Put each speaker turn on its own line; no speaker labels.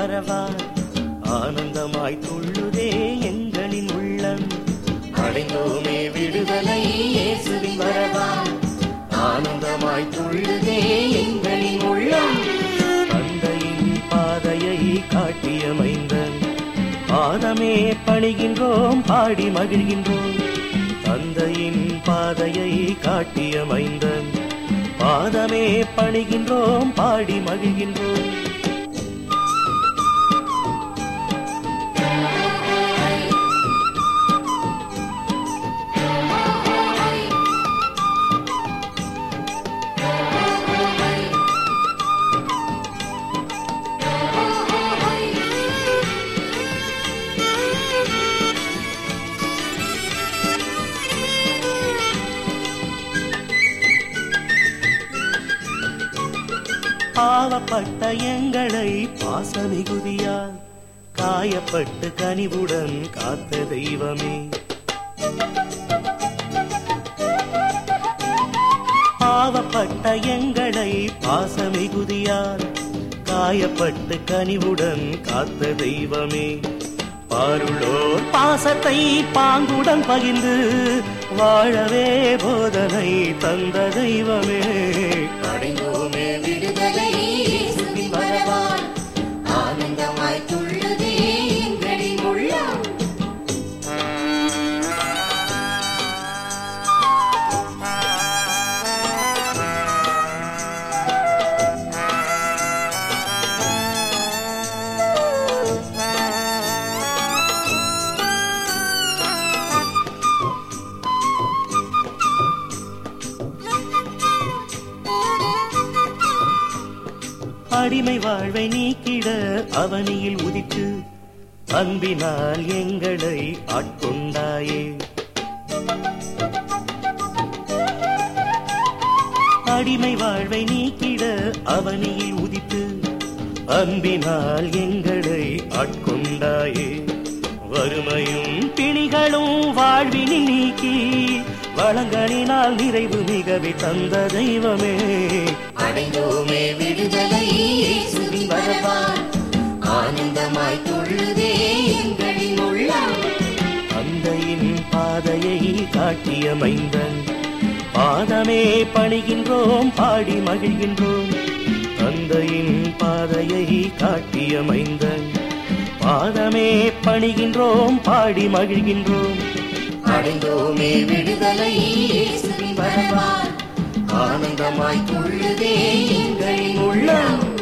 வரவார் ஆனந்தமாய் துள்ளுதே எங்களின் உள்ளம் அடைந்தோமே விடுதலை இயேசுவின் வரவார் ஆனந்தமாய் துள்ளுதே எங்களின் உள்ளம் தந்தையின் பாதையை காட்டிய மைந்தன் பாதமே பணிகின்றோம் பாடி மகிழ்கின்றோம் தந்தையின் பாதையை காட்டிய மைந்தன் பாதமே பணிகின்றோம் பாடி மகிழ்கின்றோம் பாவப்பட்ட எங்களை பாசமிகுதியால் காயப்பட்டு கனிவுடன் காத்த தெய்வமே பாவப்பட்ட எங்களை பாசமிகுதியால் காயப்பட்டு கனிவுடன் காத்த தெய்வமே பாருளோர் பாசத்தை பாங்குடன் பகிர்ந்து வாழவே போதனை தந்த தெய்வமே
அடைந்தோமே விடுதலை இயேசுவின் வரவால் ஆனந்தமாய் துள்ளுதே எங்களின் உள்ளம்
அடிமை வாழ்வை நீக்கிட அவனியில் உதித்து அன்பினால் எங்களை ஆட்கொண்டாயே அடிமை வாழ்வை நீக்கிட அவனியில் உதித்து அன்பினால் எங்களை ஆட்கொண்டாயே வறுமையும் பிணிகளும் வாழ்வினில் நீக்கி வளங்களினால் நிறைவு மிகவே தந்த தெய்வமே
அடைந்தோமே விடுதலை இயேசுவின் வரவால் ஆனந்தமாய் துள்ளுதே எங்களின் உள்ளம்
தந்தையின் பாதையை காட்டிய மைந்தன் பாதமே பணிகின்றோம் பாடி மகிழ்கின்றோம் தந்தையின் பாதையை காட்டிய மைந்தன் பாதமே பணிகின்றோம் பாடி மகிழ்கின்றோம்
அடைந்தோமே விடுதலை இயேசுவின் வரவால் ஆனந்தமாய் துள்ளுதே எங்களின் உள்ளம்